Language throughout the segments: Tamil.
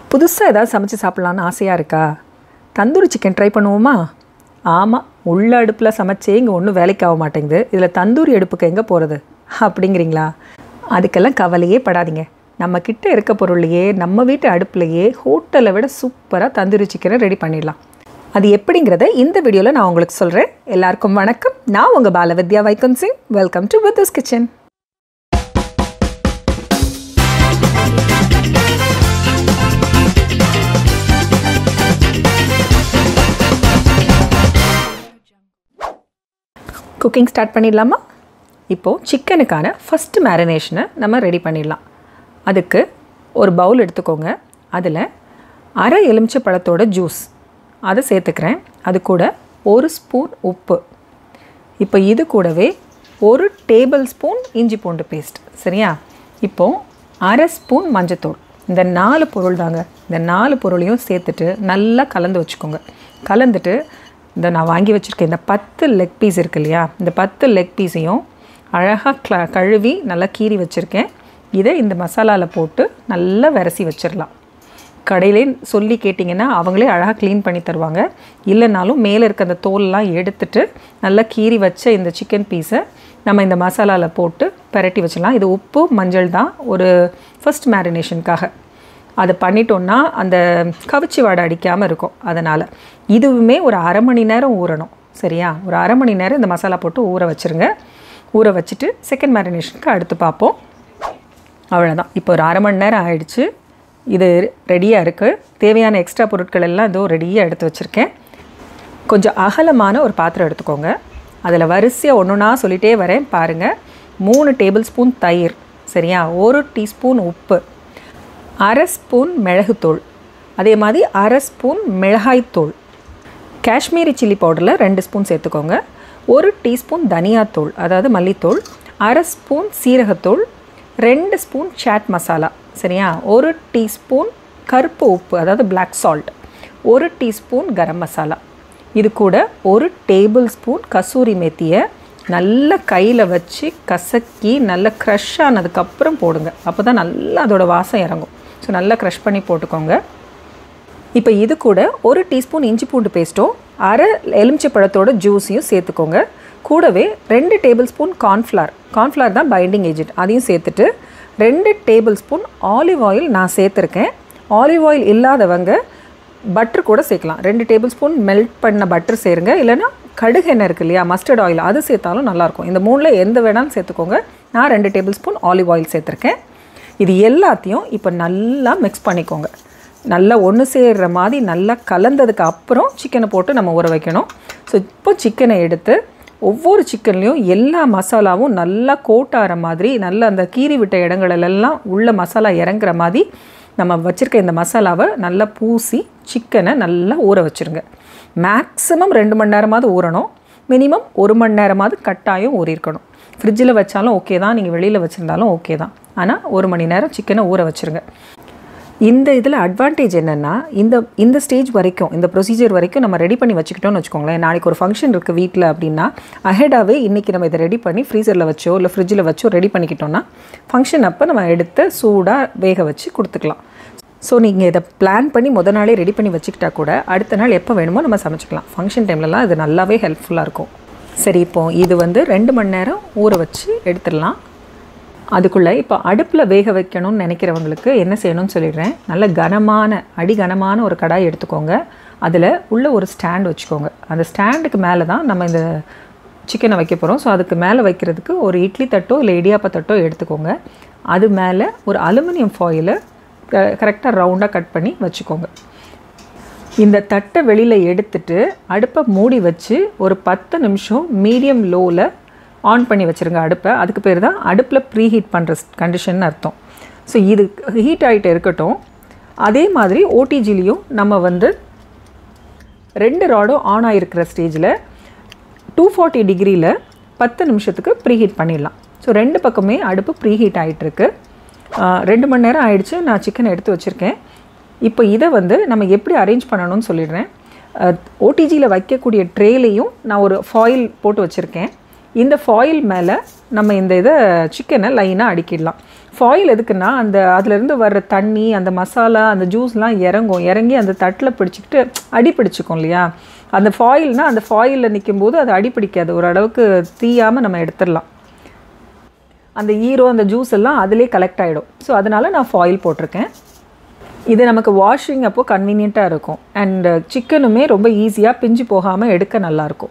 புதுசாக ஏதாவது சமைச்சு சாப்பிட்லான்னு ஆசையாக இருக்கா தந்தூரி சிக்கன் ட்ரை பண்ணுவோமா ஆமாம் உள்ள அடுப்பில் சமைச்சே இங்கே ஒன்றும் வேலைக்கு ஆக மாட்டேங்குது இதில் தந்தூரி அடுப்புக்கு எங்கே போகிறது அப்படிங்கிறீங்களா அதுக்கெல்லாம் கவலையே படாதீங்க நம்ம கிட்ட இருக்க பொருள்லையே நம்ம வீட்டு அடுப்புலையே ஹோட்டலை விட சூப்பராக தந்தூரி சிக்கனை ரெடி பண்ணிடலாம் அது எப்படிங்கிறத இந்த வீடியோவில் நான் உங்களுக்கு சொல்கிறேன் எல்லாருக்கும் வணக்கம் நான் உங்கள் பாலவித்யா வைக்கம் சிங் welcome to with kitchen cooking start பண்ணிடலாமா இப்போது சிக்கனுக்கான ஃபஸ்ட்டு மேரினேஷனை நம்ம ரெடி பண்ணிடலாம் அதுக்கு ஒரு பவுல் எடுத்துக்கோங்க அதில் அரை எலுமிச்சை பழத்தோட ஜூஸ் அதை சேர்த்துக்கிறேன் அது கூட ஒரு ஸ்பூன் உப்பு இப்போ இது கூடவே ஒரு டேபிள் ஸ்பூன் இஞ்சி பூண்டு பேஸ்ட் சரியா இப்போது அரை ஸ்பூன் மஞ்சத்தூள் இந்த நாலு பொருள் தாங்க இந்த நாலு பொருளையும் சேர்த்துட்டு நல்லா கலந்து வச்சுக்கோங்க கலந்துட்டு இந்த நான் வாங்கி வச்சுருக்கேன் இந்த பத்து லெக் பீஸ் இருக்கு இல்லையா இந்த பத்து லெக் பீஸையும் அழகாக க்ள கழுவி நல்லா கீறி வச்சுருக்கேன் இதை இந்த மசாலாவில் போட்டு நல்லா விரசி வச்சிடலாம் கடையிலே சொல்லி கேட்டிங்கன்னா அவங்களே அழகாக க்ளீன் பண்ணி தருவாங்க இல்லைனாலும் மேலே இருக்க அந்த தோல்லாம் எடுத்துட்டு நல்லா கீறி வச்ச இந்த சிக்கன் பீஸை நம்ம இந்த மசாலாவில் போட்டு பெரட்டி வச்சிடலாம் இது உப்பு மஞ்சள் தான் ஒரு ஃபர்ஸ்ட் மேரினேஷனுக்காக அதை பண்ணிட்டோன்னா அந்த கவிச்சி வாடை அடிக்காமல் இருக்கும் அதனால் இதுவுமே ஒரு அரை மணி நேரம் ஊறணும் சரியா ஒரு அரை மணி நேரம் இந்த மசாலா போட்டு ஊற வச்சுருங்க ஊற வச்சுட்டு செகண்ட் மேரினேஷனுக்கு அடுத்து பார்ப்போம் அவ்வளோதான் இப்போ ஒரு அரை மணி நேரம் ஆயிடுச்சு இது ரெடியாக இருக்குது தேவையான எக்ஸ்ட்ரா பொருட்கள் எல்லாம் இதோ ரெடியாக எடுத்து வச்சுருக்கேன் கொஞ்சம் அகலமான ஒரு பாத்திரம் எடுத்துக்கோங்க அதில் வரிசையாக ஒன்று ஒன்றா சொல்லிகிட்டே வரேன் பாருங்கள் மூணு டேபிள் ஸ்பூன் தயிர் சரியா ஒரு டீஸ்பூன் உப்பு அரை ஸ்பூன் மிளகுத்தூள் அதே மாதிரி அரை ஸ்பூன் மிளகாய்த்தூள் காஷ்மீரி சில்லி பவுடரில் ரெண்டு ஸ்பூன் சேர்த்துக்கோங்க ஒரு டீஸ்பூன் தனியாத்தூள் அதாவது மல்லித்தூள் அரை ஸ்பூன் சீரகத்தூள் ரெண்டு ஸ்பூன் சாட் மசாலா சரியா ஒரு டீஸ்பூன் கருப்பு உப்பு அதாவது பிளாக் சால்ட் ஒரு டீஸ்பூன் கரம் மசாலா இது கூட ஒரு டேபிள் ஸ்பூன் கசூரி மேத்தியை நல்ல கையில் வச்சு கசக்கி நல்லா க்ரஷ் ஆனதுக்கப்புறம் போடுங்க அப்போ தான் நல்லா அதோட வாசம் இறங்கும் ஸோ நல்லா க்ரஷ் பண்ணி போட்டுக்கோங்க இப்போ இது கூட ஒரு டீஸ்பூன் இஞ்சி பூண்டு பேஸ்ட்டும் அரை எலுமிச்சை பழத்தோட ஜூஸையும் சேர்த்துக்கோங்க கூடவே ரெண்டு டேபிள் ஸ்பூன் கார்ன்ஃப்ளார் கார்ன்ஃப்ளார் தான் பைண்டிங் ஏஜென்ட் அதையும் சேர்த்துட்டு ரெண்டு டேபிள் ஸ்பூன் ஆலிவ் ஆயில் நான் சேர்த்துருக்கேன் ஆலிவ் ஆயில் இல்லாதவங்க பட்டர் கூட சேர்க்கலாம் ரெண்டு டேபிள் ஸ்பூன் மெல்ட் பண்ண பட்டர் சேருங்க இல்லைனா கடுகு எண்ணெய் இருக்கு இல்லையா மஸ்டர்ட் ஆயில் அது சேர்த்தாலும் நல்லாயிருக்கும் இந்த மூணில் எந்த வேணாலும் சேர்த்துக்கோங்க நான் ரெண்டு டேபிள் ஸ்பூன் ஆலிவ் ஆயில் சேர்த்துருக்கேன் இது எல்லாத்தையும் இப்போ நல்லா மிக்ஸ் பண்ணிக்கோங்க நல்லா ஒன்று சேர்கிற மாதிரி நல்லா கலந்ததுக்கு அப்புறம் சிக்கனை போட்டு நம்ம ஊற வைக்கணும் ஸோ இப்போ சிக்கனை எடுத்து ஒவ்வொரு சிக்கன்லேயும் எல்லா மசாலாவும் நல்லா கோட்டாகிற மாதிரி நல்லா அந்த கீறி விட்ட இடங்களெல்லாம் உள்ள மசாலா இறங்குற மாதிரி நம்ம வச்சுருக்க இந்த மசாலாவை நல்லா பூசி சிக்கனை நல்லா ஊற வச்சுருங்க மேக்ஸிமம் ரெண்டு மணி நேரமாவது ஊறணும் மினிமம் ஒரு மணி நேரமாவது கட்டாயம் ஊறியிருக்கணும் ஃப்ரிட்ஜில் வச்சாலும் ஓகே தான் நீங்கள் வெளியில் வச்சுருந்தாலும் ஓகே தான் ஆனால் ஒரு மணி நேரம் சிக்கனை ஊற வச்சுருங்க இந்த இதில் அட்வான்டேஜ் என்னென்னா இந்த இந்த ஸ்டேஜ் வரைக்கும் இந்த ப்ரொசீஜர் வரைக்கும் நம்ம ரெடி பண்ணி வச்சுக்கிட்டோம்னு வச்சுக்கோங்களேன் நாளைக்கு ஒரு ஃபங்க்ஷன் இருக்குது வீட்டில் அப்படின்னா அஹெடாகவே இன்றைக்கி நம்ம இதை ரெடி பண்ணி ஃப்ரீசரில் வச்சோ இல்லை ஃப்ரிட்ஜில் வச்சோ ரெடி பண்ணிக்கிட்டோன்னா ஃபங்க்ஷன் அப்போ நம்ம எடுத்து சூடாக வேக வச்சு கொடுத்துக்கலாம் ஸோ நீங்கள் இதை பிளான் பண்ணி முத நாளே ரெடி பண்ணி வச்சுக்கிட்டா கூட அடுத்த நாள் எப்போ வேணுமோ நம்ம சமைச்சிக்கலாம் ஃபங்க்ஷன் டைம்லலாம் இது நல்லாவே ஹெல்ப்ஃபுல்லாக இருக்கும் சரி இப்போது இது வந்து ரெண்டு மணி நேரம் ஊற வச்சு எடுத்துடலாம் அதுக்குள்ளே இப்போ அடுப்பில் வேக வைக்கணும்னு நினைக்கிறவங்களுக்கு என்ன செய்யணும்னு சொல்லிடுறேன் நல்ல கனமான அடி கனமான ஒரு கடாய் எடுத்துக்கோங்க அதில் உள்ள ஒரு ஸ்டாண்ட் வச்சுக்கோங்க அந்த ஸ்டாண்டுக்கு மேலே தான் நம்ம இந்த சிக்கனை வைக்க போகிறோம் ஸோ அதுக்கு மேலே வைக்கிறதுக்கு ஒரு இட்லி தட்டோ இல்லை இடியாப்ப தட்டோ எடுத்துக்கோங்க அது மேலே ஒரு அலுமினியம் ஃபாயிலை க கரெக்டாக ரவுண்டாக கட் பண்ணி வச்சுக்கோங்க இந்த தட்டை வெளியில் எடுத்துட்டு அடுப்பை மூடி வச்சு ஒரு பத்து நிமிஷம் மீடியம் லோவில் ஆன் பண்ணி வச்சுருங்க அடுப்பை அதுக்கு பேர் தான் அடுப்பில் ப்ரீ ஹீட் பண்ணுற கண்டிஷன் அர்த்தம் ஸோ இது ஹீட் ஆகிட்டு இருக்கட்டும் அதே மாதிரி ஓடிஜிலையும் நம்ம வந்து ரெண்டு ராடும் ஆன் ஆகிருக்கிற ஸ்டேஜில் டூ ஃபார்ட்டி டிகிரியில் பத்து நிமிஷத்துக்கு ப்ரீ ஹீட் பண்ணிடலாம் ஸோ ரெண்டு பக்கமே அடுப்பு ப்ரீ ஹீட் ஆகிட்டுருக்கு ரெண்டு மணி நேரம் ஆயிடுச்சு நான் சிக்கன் எடுத்து வச்சுருக்கேன் இப்போ இதை வந்து நம்ம எப்படி அரேஞ்ச் பண்ணணும்னு சொல்லிடுறேன் ஓடிஜியில் வைக்கக்கூடிய ட்ரேலையும் நான் ஒரு ஃபாயில் போட்டு வச்சுருக்கேன் இந்த ஃபாயில் மேலே நம்ம இந்த இதை சிக்கனை லைனாக அடுக்கிடலாம் ஃபாயில் எதுக்குன்னா அந்த அதுலேருந்து வர்ற தண்ணி அந்த மசாலா அந்த ஜூஸ்லாம் இறங்கும் இறங்கி அந்த தட்டில் பிடிச்சிக்கிட்டு அடி பிடிச்சிக்கும் இல்லையா அந்த ஃபாயில்னால் அந்த ஃபாயிலில் நிற்கும் போது அது அடி பிடிக்காது ஓரளவுக்கு தீயாமல் நம்ம எடுத்துடலாம் அந்த ஈரோ அந்த ஜூஸ் எல்லாம் அதிலே கலெக்ட் ஆகிடும் ஸோ அதனால் நான் ஃபாயில் போட்டிருக்கேன் இது நமக்கு வாஷிங் அப்போ கன்வீனியண்ட்டாக இருக்கும் அண்ட் சிக்கனுமே ரொம்ப ஈஸியாக பிஞ்சு போகாமல் எடுக்க நல்லாயிருக்கும்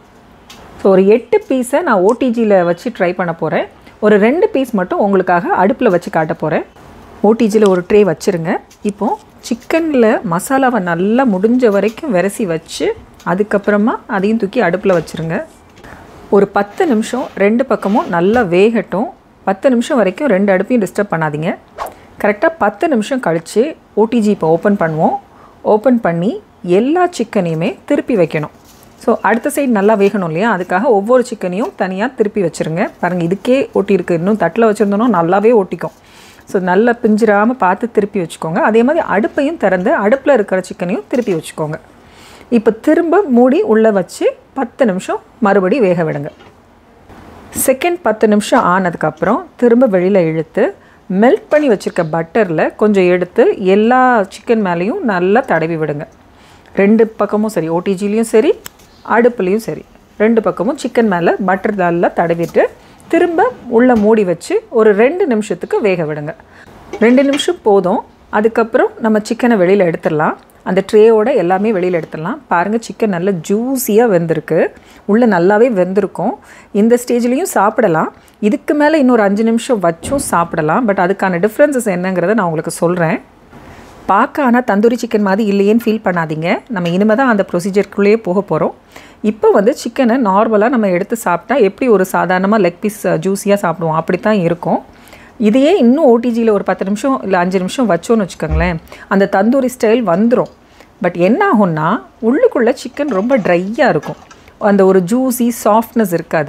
ஸோ ஒரு எட்டு பீஸை நான் ஓடிஜியில் வச்சு ட்ரை பண்ண போகிறேன் ஒரு ரெண்டு பீஸ் மட்டும் உங்களுக்காக அடுப்பில் வச்சு காட்ட போகிறேன் ஓடிஜியில் ஒரு ட்ரே வச்சுருங்க இப்போது சிக்கனில் மசாலாவை நல்லா முடிஞ்ச வரைக்கும் விரசி வச்சு அதுக்கப்புறமா அதையும் தூக்கி அடுப்பில் வச்சுருங்க ஒரு பத்து நிமிஷம் ரெண்டு பக்கமும் நல்லா வேகட்டும் பத்து நிமிஷம் வரைக்கும் ரெண்டு அடுப்பையும் டிஸ்டர்ப் பண்ணாதீங்க கரெக்டாக பத்து நிமிஷம் கழித்து ஓடிஜி இப்போ ஓப்பன் பண்ணுவோம் ஓப்பன் பண்ணி எல்லா சிக்கனையுமே திருப்பி வைக்கணும் ஸோ அடுத்த சைடு நல்லா வேகணும் இல்லையா அதுக்காக ஒவ்வொரு சிக்கனையும் தனியாக திருப்பி வச்சுருங்க பாருங்கள் இதுக்கே ஒட்டியிருக்கு இன்னும் தட்டில் வச்சுருந்தோன்னா நல்லாவே ஒட்டிக்கும் ஸோ நல்லா பிஞ்சிராமல் பார்த்து திருப்பி வச்சுக்கோங்க அதே மாதிரி அடுப்பையும் திறந்து அடுப்பில் இருக்கிற சிக்கனையும் திருப்பி வச்சுக்கோங்க இப்போ திரும்ப மூடி உள்ளே வச்சு பத்து நிமிஷம் மறுபடி வேக விடுங்க செகண்ட் பத்து நிமிஷம் ஆனதுக்கப்புறம் திரும்ப வெளியில் இழுத்து மெல்ட் பண்ணி வச்சுருக்க பட்டரில் கொஞ்சம் எடுத்து எல்லா சிக்கன் மேலேயும் நல்லா தடவி விடுங்க ரெண்டு பக்கமும் சரி ஓடிஜிலையும் சரி அடுப்புலேயும் சரி ரெண்டு பக்கமும் சிக்கன் மேலே பட்டர் நல்லா தடவிட்டு திரும்ப உள்ளே மூடி வச்சு ஒரு ரெண்டு நிமிஷத்துக்கு வேக விடுங்க ரெண்டு நிமிஷம் போதும் அதுக்கப்புறம் நம்ம சிக்கனை வெளியில் எடுத்துடலாம் அந்த ட்ரேயோட எல்லாமே வெளியில் எடுத்துடலாம் பாருங்கள் சிக்கன் நல்லா ஜூஸியாக வெந்திருக்கு உள்ளே நல்லாவே வெந்திருக்கும் இந்த ஸ்டேஜ்லேயும் சாப்பிடலாம் இதுக்கு மேலே இன்னொரு அஞ்சு நிமிஷம் வச்சும் சாப்பிடலாம் பட் அதுக்கான டிஃப்ரென்சஸ் என்னங்கிறத நான் உங்களுக்கு சொல்கிறேன் பார்க்க ஆனால் தந்தூரி சிக்கன் மாதிரி இல்லையேன்னு ஃபீல் பண்ணாதீங்க நம்ம இனிமேல் தான் அந்த ப்ரொசீஜருக்குள்ளேயே போக போகிறோம் இப்போ வந்து சிக்கனை நார்மலாக நம்ம எடுத்து சாப்பிட்டா எப்படி ஒரு சாதாரணமாக லெக் பீஸ் ஜூஸியாக சாப்பிடுவோம் அப்படி தான் இருக்கும் இதையே இன்னும் ஓடிஜியில் ஒரு பத்து நிமிஷம் இல்லை அஞ்சு நிமிஷம் வச்சோன்னு வச்சுக்கோங்களேன் அந்த தந்தூரி ஸ்டைல் வந்துடும் பட் என்ன ஆகும்னா உள்ளுக்குள்ளே சிக்கன் ரொம்ப ட்ரையாக இருக்கும் அந்த ஒரு ஜூஸி சாஃப்ட்னஸ் இருக்காது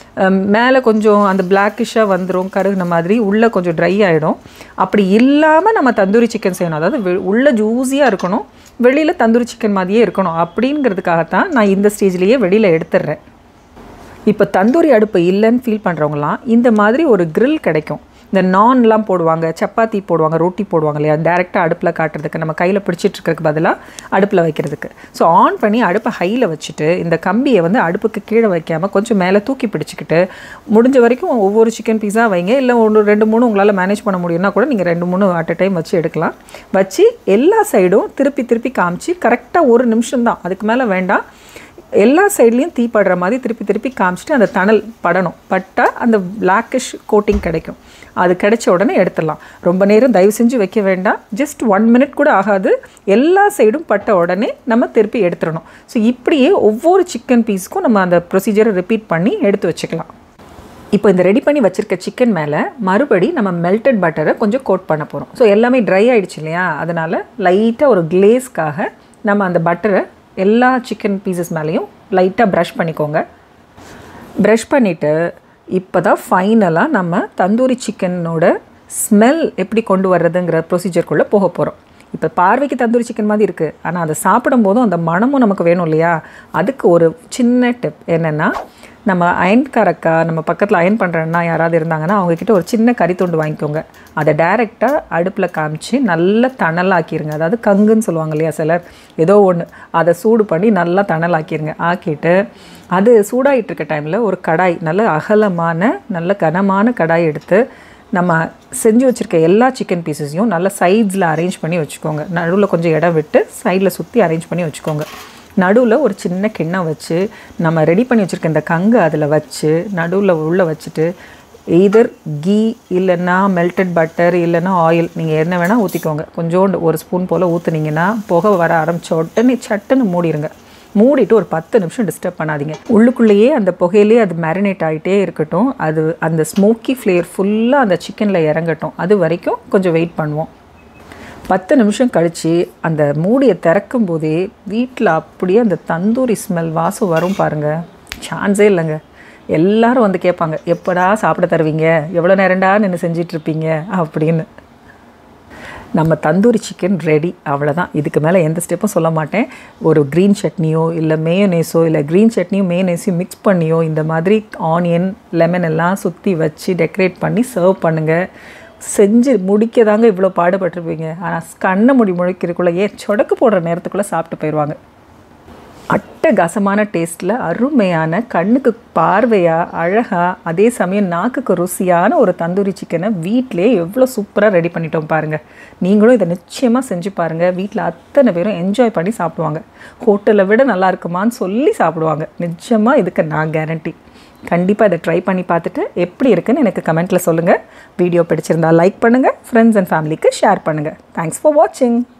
மேலே கொஞ்சம் அந்த பிளாக்கிஷாக வந்துடும் கருகுன மாதிரி உள்ளே கொஞ்சம் ட்ரை ஆகிடும் அப்படி இல்லாமல் நம்ம தந்தூரி சிக்கன் செய்யணும் அதாவது வெ- உள்ள ஜூஸியாக இருக்கணும் வெளியில் தந்தூரி சிக்கன் மாதிரியே இருக்கணும் அப்படிங்கிறதுக்காகத்தான் நான் இந்த ஸ்டேஜ்லேயே வெளியில் எடுத்துடுறேன் இப்போ தந்தூரி அடுப்பு இல்லைன்னு ஃபீல் பண்ணுறவங்களாம் இந்த மாதிரி ஒரு grill கிடைக்கும் இந்த நான்லாம் போடுவாங்க சப்பாத்தி போடுவாங்க ரொட்டி போடுவாங்க இல்லையா டேரெக்டாக அடுப்பில் காட்டுறதுக்கு நம்ம கையில் பிடிச்சிட்டு இருக்கிறதுக்கு பதிலாக அடுப்பில் வைக்கிறதுக்கு ஸோ ஆன் பண்ணி அடுப்பை ஹையில் வச்சுட்டு இந்த கம்பியை வந்து அடுப்புக்கு கீழே வைக்காமல் கொஞ்சம் மேலே தூக்கி பிடிச்சிக்கிட்டு முடிஞ்ச வரைக்கும் ஒவ்வொரு சிக்கன் பீஸா வைங்க இல்லை ஒன்று ரெண்டு மூணு உங்களால் மேனேஜ் பண்ண முடியும்னா கூட நீங்கள் ரெண்டு மூணு அட் அ டைம் வச்சு எடுக்கலாம் வச்சு எல்லா சைடும் திருப்பி திருப்பி காமிச்சு கரெக்டாக ஒரு நிமிஷம் தான் அதுக்கு மேலே வேண்டாம் எல்லா சைட்லேயும் தீ படுற மாதிரி திருப்பி திருப்பி காமிச்சிட்டு அந்த தணல் படணும் பட்டால் அந்த பிளாக்கிஷ் கோட்டிங் கிடைக்கும் அது கிடைச்ச உடனே எடுத்துடலாம் ரொம்ப நேரம் தயவு செஞ்சு வைக்க வேண்டாம் ஜஸ்ட் ஒன் மினிட் கூட ஆகாது எல்லா சைடும் பட்ட உடனே நம்ம திருப்பி எடுத்துடணும் ஸோ இப்படியே ஒவ்வொரு சிக்கன் பீஸ்க்கும் நம்ம அந்த ப்ரொசீஜரை ரிப்பீட் பண்ணி எடுத்து வச்சுக்கலாம் இப்போ இந்த ரெடி பண்ணி வச்சுருக்க சிக்கன் மேலே மறுபடி நம்ம மெல்டட் பட்டரை கொஞ்சம் கோட் பண்ண போகிறோம் ஸோ எல்லாமே ட்ரை ஆயிடுச்சு இல்லையா அதனால் லைட்டாக ஒரு கிளேஸ்க்காக நம்ம அந்த பட்டரை எல்லா சிக்கன் பீசஸ் மேலேயும் லைட்டாக ப்ரஷ் பண்ணிக்கோங்க ப்ரஷ் பண்ணிவிட்டு இப்போ தான் ஃபைனலாக நம்ம தந்தூரி சிக்கனோட ஸ்மெல் எப்படி கொண்டு வர்றதுங்கிற ப்ரொசீஜர்க்குள்ளே போக போகிறோம் இப்போ பார்வைக்கு தந்தூரி சிக்கன் மாதிரி இருக்குது ஆனால் அதை சாப்பிடும்போதும் அந்த மணமும் நமக்கு வேணும் இல்லையா அதுக்கு ஒரு சின்ன டிப் என்னென்னா நம்ம அயன்காரக்கா நம்ம பக்கத்தில் அயன் பண்ணுறேன்னா யாராவது இருந்தாங்கன்னா அவங்கக்கிட்ட ஒரு சின்ன கறி துண்டு வாங்கிக்கோங்க அதை டைரெக்டாக அடுப்பில் காமிச்சு நல்லா தணலாக்கிருங்க அதாவது கங்குன்னு சொல்லுவாங்க இல்லையா சிலர் ஏதோ ஒன்று அதை சூடு பண்ணி நல்லா தணலாக்கிருங்க ஆக்கிட்டு அது சூடாகிட்டு இருக்க டைமில் ஒரு கடாய் நல்ல அகலமான நல்ல கனமான கடாய் எடுத்து நம்ம செஞ்சு வச்சுருக்க எல்லா சிக்கன் பீசஸையும் நல்ல சைட்ஸில் அரேஞ்ச் பண்ணி வச்சுக்கோங்க நடுவில் கொஞ்சம் இடம் விட்டு சைடில் சுற்றி அரேஞ்ச் பண்ணி வச்சுக்கோங்க நடுவில் ஒரு சின்ன கிண்ணம் வச்சு நம்ம ரெடி பண்ணி வச்சுருக்க இந்த கங்கு அதில் வச்சு நடுவில் உள்ளே வச்சுட்டு எய்தர் கீ இல்லைன்னா மெல்டட் பட்டர் இல்லைன்னா ஆயில் நீங்கள் என்ன வேணால் ஊற்றிக்கோங்க கொஞ்சோண்டு ஒரு ஸ்பூன் போல் ஊற்றுனீங்கன்னா புகை வர ஆரம்பிச்ச உடனே சட்டுன்னு மூடிடுங்க மூடிட்டு ஒரு பத்து நிமிஷம் டிஸ்டர்ப் பண்ணாதீங்க உள்ளுக்குள்ளேயே அந்த புகையிலே அது மேரினேட் ஆகிட்டே இருக்கட்டும் அது அந்த ஸ்மோக்கி ஃப்ளேவர் ஃபுல்லாக அந்த சிக்கனில் இறங்கட்டும் அது வரைக்கும் கொஞ்சம் வெயிட் பண்ணுவோம் பத்து நிமிஷம் கழித்து அந்த மூடியை திறக்கும் போதே வீட்டில் அப்படியே அந்த தந்தூரி ஸ்மெல் வாசம் வரும் பாருங்கள் சான்ஸே இல்லைங்க எல்லாரும் வந்து கேட்பாங்க எப்படா சாப்பிட தருவீங்க எவ்வளோ நேரம்டா நின்று செஞ்சிட்ருப்பீங்க அப்படின்னு நம்ம தந்தூரி சிக்கன் ரெடி அவ்வளோதான் இதுக்கு மேலே எந்த ஸ்டெப்பும் சொல்ல மாட்டேன் ஒரு க்ரீன் சட்னியோ இல்லை மேயோனேஸோ இல்லை க்ரீன் சட்னியும் மேயோனேஸையும் மிக்ஸ் பண்ணியோ இந்த மாதிரி ஆனியன் லெமன் எல்லாம் சுற்றி வச்சு டெக்கரேட் பண்ணி சர்வ் பண்ணுங்கள் செஞ்சு முடிக்க தாங்க இவ்வளோ பாடுபட்டிருப்பீங்க ஆனால் கண்ணை முடி முழிக்கிறதுக்குள்ளே ஏன் சொடக்கு போடுற நேரத்துக்குள்ளே சாப்பிட்டு போயிடுவாங்க அட்டகாசமான டேஸ்ட்டில் அருமையான கண்ணுக்கு பார்வையாக அழகாக அதே சமயம் நாக்குக்கு ருசியான ஒரு தந்தூரி சிக்கனை வீட்டிலே எவ்வளோ சூப்பராக ரெடி பண்ணிட்டோம் பாருங்கள் நீங்களும் இதை நிச்சயமாக செஞ்சு பாருங்கள் வீட்டில் அத்தனை பேரும் என்ஜாய் பண்ணி சாப்பிடுவாங்க ஹோட்டலை விட நல்லா இருக்குமான்னு சொல்லி சாப்பிடுவாங்க நிஜமாக இதுக்கு நான் கேரண்டி கண்டிப்பாக இதை ட்ரை பண்ணி பார்த்துட்டு எப்படி இருக்குன்னு எனக்கு கமெண்ட்டில் சொல்லுங்கள் வீடியோ பிடிச்சிருந்தா லைக் பண்ணுங்கள் ஃப்ரெண்ட்ஸ் அண்ட் ஃபேமிலிக்கு ஷேர் பண்ணுங்கள் தேங்க்ஸ் ஃபார் வாட்சிங்